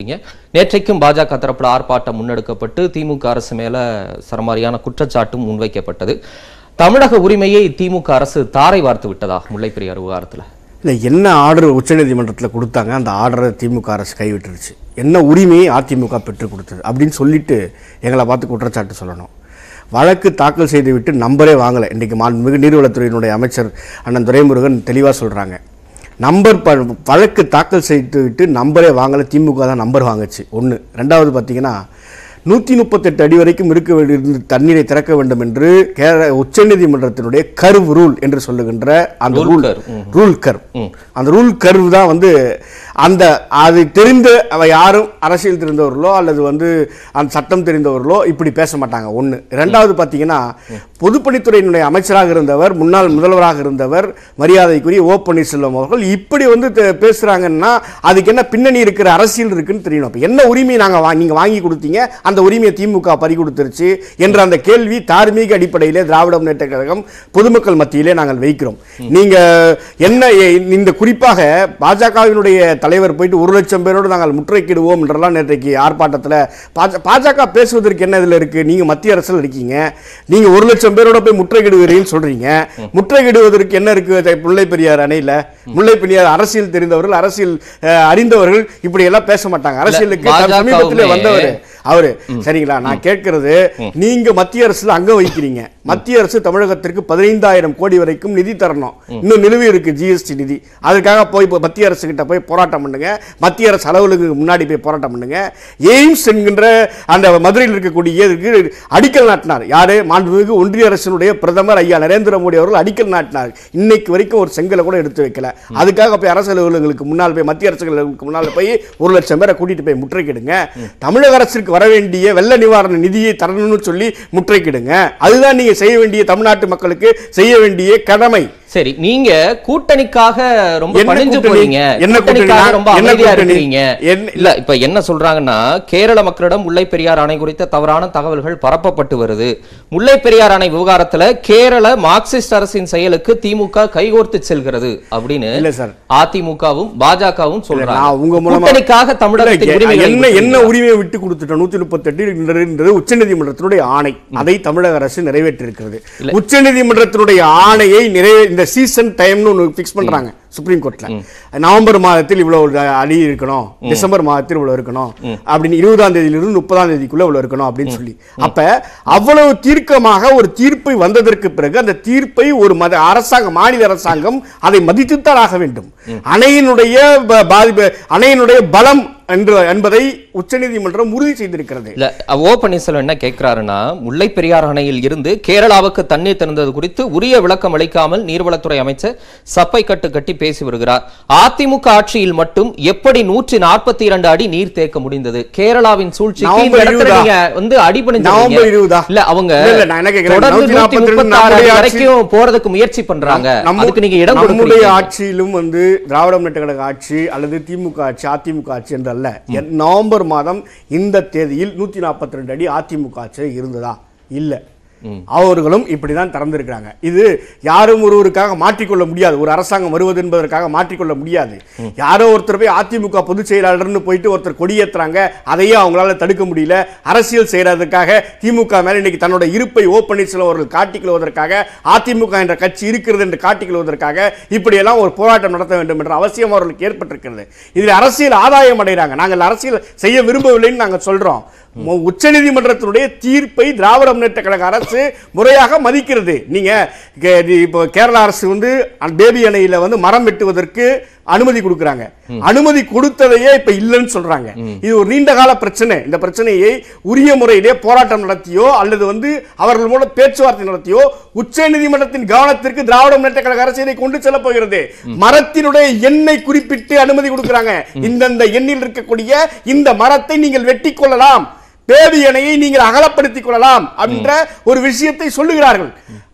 இருக்கீங்க. நேற்றைக்கும் பாஜக தரப்புல ஆர்ப்பாட்டம் முன்னெடுக்கப்பட்டு திமுக அரசு மேல சரமாரியான குற்றச்சாட்டும் முன்வைக்கப்பட்டது தமிழக உரிமையை திமுக அரசு தாரை வார்த்து விட்டதா முல்லை பெரியார் விவகாரத்துல இல்லை என்ன ஆர்டர் உச்சநீதிமன்றத்தில் கொடுத்தாங்க அந்த ஆர்டரை திமுக அரசு கைவிட்டுருச்சு என்ன உரிமையை அதிமுக பெற்றுக் கொடுத்தது அப்படின்னு சொல்லிட்டு எங்களை பார்த்து குற்றச்சாட்டு சொல்லணும் வழக்கு தாக்கல் செய்துவிட்டு நம்பரே வாங்கலை இன்றைக்கு மாண்புமிகு நீர்வளத்துறையினுடைய அமைச்சர் அண்ணன் துரைமுருகன் தெளிவாக சொல்கிறாங்க நம்பர் ப வழக்கு தாக்கல் செய்துவிட்டு நம்பரே வாங்கலை திமுக தான் நம்பர் வாங்குச்சு ஒன்று ரெண்டாவது பார்த்தீங்கன்னா நூற்றி முப்பத்தெட்டு அடி வரைக்கும் இருக்க வேண்டிய தண்ணீரை திறக்க வேண்டும் என்று கேர உச்சநீதிமன்றத்தினுடைய கர்வ் ரூல் என்று சொல்லுகின்ற அந்த Rule ரூல் curve. ம். ரூல் கர்வ் அந்த ரூல் கர்வ் தான் வந்து அந்த அது தெரிந்த அவ யாரும் அரசியல் தெரிந்தவர்களோ அல்லது வந்து அந்த சட்டம் தெரிந்தவர்களோ இப்படி பேச மாட்டாங்க ஒன்று ரெண்டாவது பார்த்தீங்கன்னா பொதுப்பணித்துறையினுடைய அமைச்சராக இருந்தவர் முன்னாள் முதல்வராக இருந்தவர் மரியாதைக்குரிய ஓ பன்னீர்செல்வம் அவர்கள் இப்படி வந்து தே- பேசுறாங்கன்னா அதுக்கு என்ன பின்னணி இருக்கிற அரசியல் இருக்குன்னு தெரியணும் அப்ப என்ன உரிமை நாங்கள் வா நீங்கள் வாங்கி கொடுத்தீங்க அந்த உரிமையை திமுக பறி கொடுத்துருச்சு என்ற அந்த கேள்வி தார்மீக அடிப்படையிலே திராவிட முன்னேற்ற கழகம் பொதுமக்கள் மத்தியிலே நாங்கள் வைக்கிறோம் நீங்க என்ன எ- இந்த குறிப்பாக பாஜகவினுடைய தலைவர் போயிட்டு ஒரு லட்சம் பேரோடு நாங்கள் முற்றுகையிடுவோம் என்றெல்லாம் நேற்றைக்கு ஆர்ப்பாட்டத்தில் பாஜ பாஜக பேசுவதற்கு என்ன இதில் இருக்கு நீங்க மத்திய அரசில் இருக்கீங்க நீங்க ஒரு லட்சம் பேரோட போய் முற்றுகையிடுவீங்கன்னு சொல்றீங்க முற்றுகையிடுவதற்கு என்ன இருக்கு இதை முல்லை பெரியார் அணையில முல்லை பெரியார் அரசியல் தெரிந்தவர்கள் அரசியல் அஹ், அறிந்தவர்கள் இப்படி எல்லாம் பேச மாட்டாங்க அரசியலுக்கு தன் பாஜகவுமே சமீபத்தில் வந்தவர் அவரு சரிங்களா நான் கேட்கிறது நீங்க மத்திய அரசுல அங்க வைக்கிறீங்க மத்திய அரசு தமிழகத்திற்கு பதினைந்தாயிரம் கோடி வரைக்கும் நிதி தரணும் இன்னும் நிலுவை இருக்கு ஜிஎஸ்டி நிதி அதுக்காக போய் இப்ப மத்திய அரசு கிட்ட போய் போராட்டம் பண்ணுங்க மத்திய அரசு அலுவலகம் முன்னாடி போய் போராட்டம் பண்ணுங்க எய்ம்ஸ் என்கின்ற அந்த மதுரையில் இருக்கக்கூடிய இதுக்கு அடிக்கல் நாட்டினார் யாரு மாண்புமிகு ஒன்றிய அரசினுடைய பிரதமர் ஐயா நரேந்திர மோடி அவர்கள் அடிக்கல் நாட்டினார் இன்னைக்கு வரைக்கும் ஒரு செங்கலை கூட எடுத்து வைக்கல அதுக்காக போய் அரசு அலுவலகங்களுக்கு முன்னால் போய் மத்திய அரசு அலுவலகங்களுக்கு முன்னால் போய் ஒரு லட்சம் பேரை கூட்டிட்டு போய் முற்றுகையிடுங்க தமிழக அரசிற்கு வர வேண்டிய வெள்ள நிவாரண நிதியை தரணும்னு சொல்லி முற்றுகையிடுங்க அதுதான் நீங்க செய்ய வேண்டிய தமிழ்நாட்டு மக்களுக்கு செய்ய வேண்டிய கடமை சரி நீங்க கூட்டணிக்காக ரொம்ப என்ன பணிஞ்சு கூட்டணி? போறீங்க என்ன கூட்டணிக்காக கூட்டணி? ரொம்ப என்ன அமைதியா கூட்டணி? இருக்கிறீங்க என்ன- இல்ல இப்ப என்ன சொல்றாங்கன்னா கேரள மக்களிடம் முல்லை பெரியார் அணை குறித்த தவறான தகவல்கள் பரப்பப்பட்டு வருது முல்லை பெரியார் அணை விவகாரத்துல கேரள மார்க்சிஸ்ட் அரசின் செயலுக்கு திமுக கைகோர்த்து செல்கிறது அப்படின்னு இல்ல சார். அதிமுகவும் பாஜகவும் சொல்றாங்க நான் உங்க மூலமா- கூட்டணிக்காக தமிழகத்தின் இல்ல, உரிமைகளை என்ன விட்டு என்ன உரிமையை விட்டு கொடுத்துட்டோம் நூத்தி முப்பத்தி உச்சநீதிமன்றத்தினுடைய ஆணை அதை தமிழக அரசு நிறைவேற்றிருக்கிறது உச்சநீதிமன்றத்தினுடைய ஆணையை நிறைவே இந்த சீசன் டைம்னு ஒன்று ஃபிக்ஸ் பண்றாங்க சுப்ரீம் கோர்ட்ல நவம்பர் மாதத்தில் இவ்வளவு அடி இருக்கணும் டிசம்பர் மாதத்தில் இவ்வளவு இருக்கணும் அப்படின்னு இருபதாம் தேதியிலிருந்து முப்பதாம் தேதிக்குள்ள இவ்வளவு இருக்கணும் அப்படின்னு சொல்லி அப்ப அவ்வளவு தீர்க்கமாக ஒரு தீர்ப்பை வந்ததற்கு பிறகு அந்த தீர்ப்பை ஒரு மத அரசாங்கம் மாநில அரசாங்கம் அதை மதித்துத்தான் ஆக வேண்டும் அணையினுடைய ப- பாதிப்பு அணையினுடைய பலம் என்று என்பதை உச்சநீதிமன்றம் உறுதி செய்திருக்கிறது இல்ல ஓ பன்னீர்செல்வம் என்ன கேட்கிறாருன்னா முல்லை பெரியார் அணையில் இருந்து கேரளாவுக்கு தண்ணீர் திறந்தது குறித்து உரிய விளக்கம் அளிக்காமல் நீர்வளத்துறை அமைச்சர் சப்பை கட்டு கட்டி பேசி வருகிறார் அதிமுக ஆட்சியில் மட்டும் எப்படி நூற்றி நாற்பத்தி இரண்டு அடி நீர் தேக்க முடிந்தது கேரளாவின் சூழ்ச்சிக்கு இந்த நவம்பர் இடத்துல இருபதா? நீங்க வந்து அடிபணிஞ்சு நவம்பர் இருபதா? இல்ல அவங்க இல்ல, இல்ல, நான் என்ன கேட்கிறேன், தொடர்ந்து நூத்தி நூத்தி நாற்பத்தி ரெண்டு முப்பத்தாறு அடி நம்முடைய வரைக்கும் போறதுக்கு முயற்சி பண்றாங்க நம்ம- அதுக்கு நீங்க இடம் நம்முடைய கொடுக்குறீங்க ஆட்சியிலும் வந்து திராவிட முன்னேற்ற கழக ஆட்சி அல்லது திமுக ஆட்சி அதிமுக ஆட்சி என்று அல்ல என் நவம்பர் மாதம் இந்த தேதியில் நூத்தி நாற்பத்தி ரெண்டு அடி அதிமுக ஆட்சி இருந்ததா இல்ல அவர்களும் இப்படிதான் திறந்திருக்கிறாங்க இது யாரும் ஒருவருக்காக மாற்றிக்கொள்ள முடியாது ஒரு அரசாங்கம் வருவது என்பதற்காக மாற்றிக்கொள்ள முடியாது யாரோ ஒருத்தர் போய் அதிமுக பொதுச் செயலாளர்னு போயிட்டு ஒருத்தர் கொடியேத்துறாங்க அதையே அவங்களால தடுக்க முடியல அரசியல் செய்யறதுக்காக திமுக மேல இன்னைக்கு தன்னோட இருப்பை ஓ பன்னீர்செல்வம் அவர்கள் காட்டிக்கொள்வதற்காக அதிமுக என்ற கட்சி இருக்கிறது என்று காட்டிக்கொள்வதற்காக இப்படியெல்லாம் ஒரு போராட்டம் நடத்த வேண்டும் என்ற அவசியம் அவர்களுக்கு ஏற்பட்டிருக்கிறது இதில் அரசியல் ஆதாயம் அடைகிறாங்க நாங்கள் அரசியல் செய்ய விரும்பவில்லைன்னு நாங்கள் சொல்றோம் மு- உச்சநீதிமன்றத்தினுடைய தீர்ப்பை திராவிட முன்னேற்ற கழக அரசு முறையாக மதிக்கிறது நீங்க கே- இது இப்போ கேரள அரசு வந்து அந்த பேபி அணையில வந்து மரம் வெட்டுவதற்கு அனுமதி கொடுக்கறாங்க அனுமதி கொடுத்ததையே இப்ப இல்லைன்னு சொல்றாங்க இது ஒரு நீண்ட கால பிரச்சனை இந்த பிரச்சனையை உரிய முறையிலே போராட்டம் நடத்தியோ அல்லது வந்து அவர்கள் மூலம் பேச்சுவார்த்தை நடத்தியோ உச்ச நீதிமன்றத்தின் கவனத்திற்கு திராவிட முன்னேற்ற கழக அரசு இதை கொண்டு செல்ல போகிறது மரத்தினுடைய எண்ணை குறிப்பிட்டு அனுமதி கொடுக்கறாங்க இந்தந்த எண்ணில் இருக்கக்கூடிய இந்த மரத்தை நீங்கள் வெட்டி கொள்ளலாம் பேபி அணையை நீங்கள் அகலப்படுத்திக் கொள்ளலாம் அப்படின்ற ஒரு விஷயத்தை சொல்லுகிறார்கள்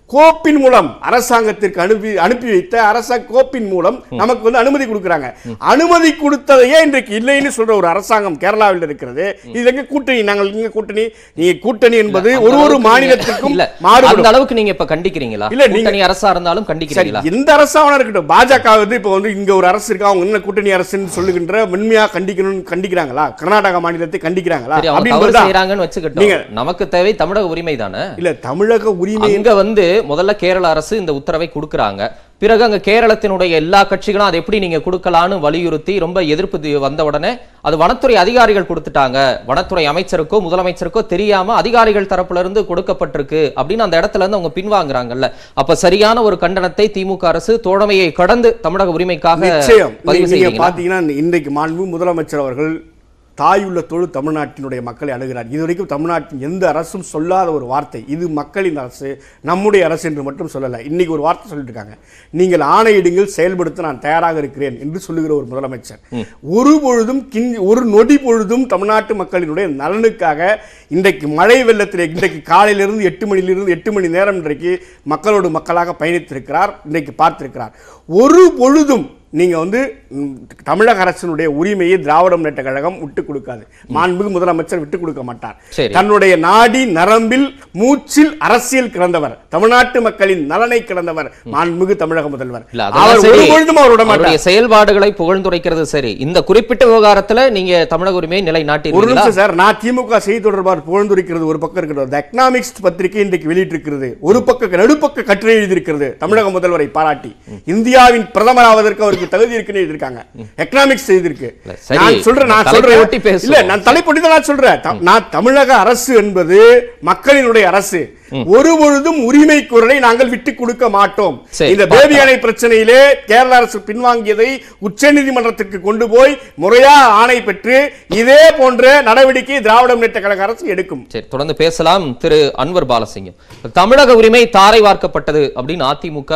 கோப்பின் மூலம் அரசாங்கத்திற்கு அனுப்பி அனுப்பி வைத்த அரச கோப்பின் மூலம் நமக்கு வந்து அனுமதி கொடுக்குறாங்க அனுமதி கொடுத்ததையே இன்றைக்கு இல்லைன்னு சொல்ற ஒரு அரசாங்கம் கேரளாவில் இருக்கிறது இது எங்க கூட்டணி நாங்கள் இங்க கூட்டணி நீங்க கூட்டணி என்பது அந்த ஒரு ஒரு அளவுக்கு மாநிலத்திற்கும் நீங்க- இல்ல, அந்த மாறுபடும் அளவுக்கு நீங்க இப்ப கண்டிக்கிறீங்களா இல்ல, நீங்க- கூட்டணி அரசா இருந்தாலும் சரி கண்டிக்கிறீங்களா எந்த அரசாவனா இருக்கட்டும் பாஜக வந்து இப்ப வந்து இங்க ஒரு அரசு இருக்கா அவங்க என்ன கூட்டணி அரசுன்னு சொல்லுகின்ற மென்மையா கண்டிக்கணும்னு கண்டிக்கிறாங்களா கர்நாடக மாநிலத்தை கண்டிக்கிறாங்களா சரி அவங்க தவறு அப்படின்றதுதான் செய்யறாங்கன்னு வச்சுக்கிட்டோம் நீங்க- நமக்கு தேவை தமிழக உரிமை தானே இல்ல தமிழக உரிமை அங்க வந்து முதல்ல கேரள அரசு இந்த உத்தரவை கொடுக்கறாங்க பிறகு அங்க கேரளத்தினுடைய எல்லா கட்சிகளும் அதை எப்படி நீங்க கொடுக்கலான்னு வலியுறுத்தி ரொம்ப எதிர்ப்பு தி- வந்த உடனே அது வனத்துறை அதிகாரிகள் கொடுத்துட்டாங்க வனத்துறை அமைச்சருக்கோ முதலமைச்சருக்கோ தெரியாம அதிகாரிகள் தரப்புல இருந்து கொடுக்கப்பட்டிருக்கு அப்படின்னு அந்த இடத்துல இருந்து அவங்க பின்வாங்குறாங்கல்ல அப்ப சரியான ஒரு கண்டனத்தை திமுக அரசு தோழமையை கடந்து தமிழக உரிமைக்காக நிச்சயம் பதிவு நீங்க செய்வீங்களா பாத்தீங்கன்னா இன்றைக்கு மாண்பு முதலமைச்சர் அவர்கள் தாயுள்ளத்தோடு தமிழ்நாட்டினுடைய மக்களை அணுகிறார் இதுவரைக்கும் தமிழ்நாட்டின் எந்த அரசும் சொல்லாத ஒரு வார்த்தை இது மக்களின் அரசு நம்முடைய அரசு என்று மட்டும் சொல்லலை இன்னைக்கு ஒரு வார்த்தை சொல்லிட்டு இருக்காங்க நீங்கள் ஆணையிடுங்கள் செயல்படுத்த நான் தயாராக இருக்கிறேன் என்று சொல்லுகிற ஒரு முதலமைச்சர் ஒரு பொழுதும் கிஞ் ஒரு நொடி பொழுதும் தமிழ்நாட்டு மக்களினுடைய நலனுக்காக இன்றைக்கு மழை வெள்ளத்தில் இன்றைக்கு காலையிலிருந்து எட்டு மணியிலிருந்து எட்டு மணி நேரம் இன்றைக்கு மக்களோடு மக்களாக பயணித்திருக்கிறார் இன்றைக்கு பார்த்திருக்கிறார் ஒரு பொழுதும் நீங்க வந்து ம், தமிழக அரசினுடைய உரிமையை திராவிட முன்னேற்ற கழகம் விட்டு கொடுக்காது மாண்புமிகு முதலமைச்சர் விட்டு கொடுக்க மாட்டார் சரி. தன்னுடைய நாடி நரம்பில் மூச்சில் அரசியல் கிடந்தவர் தமிழ்நாட்டு மக்களின் நலனை கிடந்தவர் மாண்புமிகு தமிழக முதல்வர் இல்ல, அதெல்லாம் அவர் சரி. ஒரு பொழுதும் அவர் விட அவருடைய மாட்டார் செயல்பாடுகளை புகழ்ந்துரைக்கிறது சரி இந்த குறிப்பிட்ட விவகாரத்துல நீங்க தமிழக உரிமையை ஒரு நிலைநாட்டிருக்கீங்களா நிமிஷம் சார் நான் திமுக செய்தி தொடர்பாளர் புகழ்ந்துரைக்கிறது ஒரு பக்கம் இருக்கிறது எக்கனாமிக்ஸ் பத்திரிகை இன்றைக்கு வெளியிட்டிருக்கிறது ஒரு பக்க நடுப்பக்க கட்டுரை எழுதியிருக்கிறது தமிழக முதல்வரை பாராட்டி இந்தியாவின் பிரதமர் ஆவதற்கு அவருக்கு தகுதி இருக்குன்னு எழுதியிருக்காங்க எக்கனாமிக்ஸ் செய்திருக்கு இல்ல, சரி. நான் சொல்றேன் நான் தலைப்பை சொல்றேன் ஒட்டி பேசுவோம். இல்ல நான் தலைப்பொட்டி தான் நான் சொல்றேன் த- நான் தமிழக அரசு என்பது மக்களினுடைய அரசு ஒரு பொழுதும் உரிமை குரலை நாங்கள் விட்டு கொடுக்க மாட்டோம் சரி, இந்த பார்க்கலாம். பேபி அணை பிரச்சனையிலே கேரள அரசு பின்வாங்கியதை உச்சநீதிமன்றத்திற்கு கொண்டு போய் முறையா ஆணை பெற்று இதே போன்ற நடவடிக்கை திராவிட முன்னேற்ற கழக அரசு எடுக்கும் சரி தொடர்ந்து பேசலாம் திரு அன்வர் பாலசிங்கம் தமிழக உரிமை தாரை வார்க்கப்பட்டது அப்படின்னு அதிமுக